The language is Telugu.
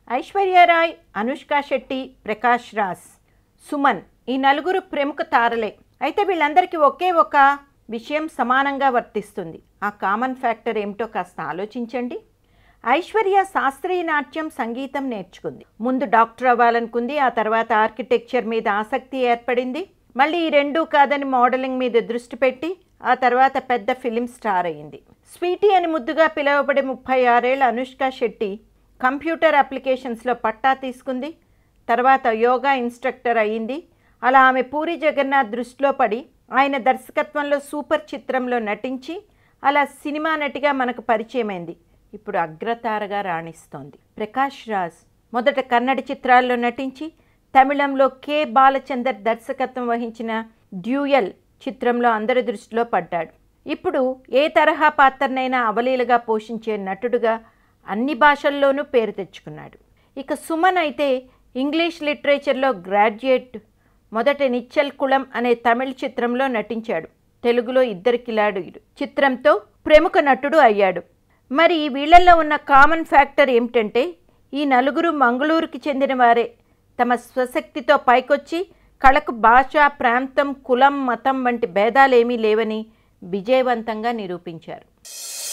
ఐశ్వర్యరాయ్ అనుష్క శెట్టి ప్రకాష్ రాజ్ సుమన్ ఈ నలుగురు ప్రముఖ తారలే అయితే వీళ్ళందరికీ ఒకే ఒక విషయం సమానంగా వర్తిస్తుంది ఆ కామన్ ఫ్యాక్టర్ ఏమిటో కాస్త ఆలోచించండి ఐశ్వర్య శాస్త్రీయ నాట్యం సంగీతం నేర్చుకుంది ముందు డాక్టర్ అవ్వాలనుకుంది ఆ తర్వాత ఆర్కిటెక్చర్ మీద ఆసక్తి ఏర్పడింది మళ్ళీ ఈ రెండూ కాదని మోడలింగ్ మీద దృష్టి పెట్టి ఆ తర్వాత పెద్ద ఫిలిం స్టార్ అయింది స్వీటీ అని ముద్దుగా పిలువబడే ముప్పై ఆరేళ్ల అనుష్క శెట్టి కంప్యూటర్ అప్లికేషన్స్లో పట్టా తీసుకుంది తర్వాత యోగా ఇన్స్ట్రక్టర్ అయ్యింది అలా ఆమె పూరి జగన్నాథ్ దృష్టిలో పడి ఆయన దర్శకత్వంలో సూపర్ చిత్రంలో నటించి అలా సినిమా నటిగా మనకు పరిచయమైంది ఇప్పుడు అగ్రతారగా రాణిస్తోంది ప్రకాష్ రాజ్ మొదట కన్నడ చిత్రాల్లో నటించి తమిళంలో కె బాలచందర్ దర్శకత్వం వహించిన డ్యూయల్ చిత్రంలో అందరి దృష్టిలో పడ్డాడు ఇప్పుడు ఏ తరహా పాత్రనైనా అవలీలగా పోషించే నటుడుగా అన్ని భాషల్లోనూ పేరు తెచ్చుకున్నాడు ఇక సుమన్ అయితే ఇంగ్లీష్ లిటరేచర్లో గ్రాడ్యుయేట్ మొదట నిచ్చల్ కుళం అనే తమిళ చిత్రంలో నటించాడు తెలుగులో ఇద్దరు కిలాడులు చిత్రంతో ప్రముఖ నటుడు అయ్యాడు మరి వీళ్ళల్లో ఉన్న కామన్ ఫ్యాక్టర్ ఏమిటంటే ఈ నలుగురు మంగళూరుకి చెందిన వారే తమ స్వశక్తితో పైకొచ్చి కళకు భాష ప్రాంతం కులం మతం వంటి భేదాలేమీ లేవని విజయవంతంగా నిరూపించారు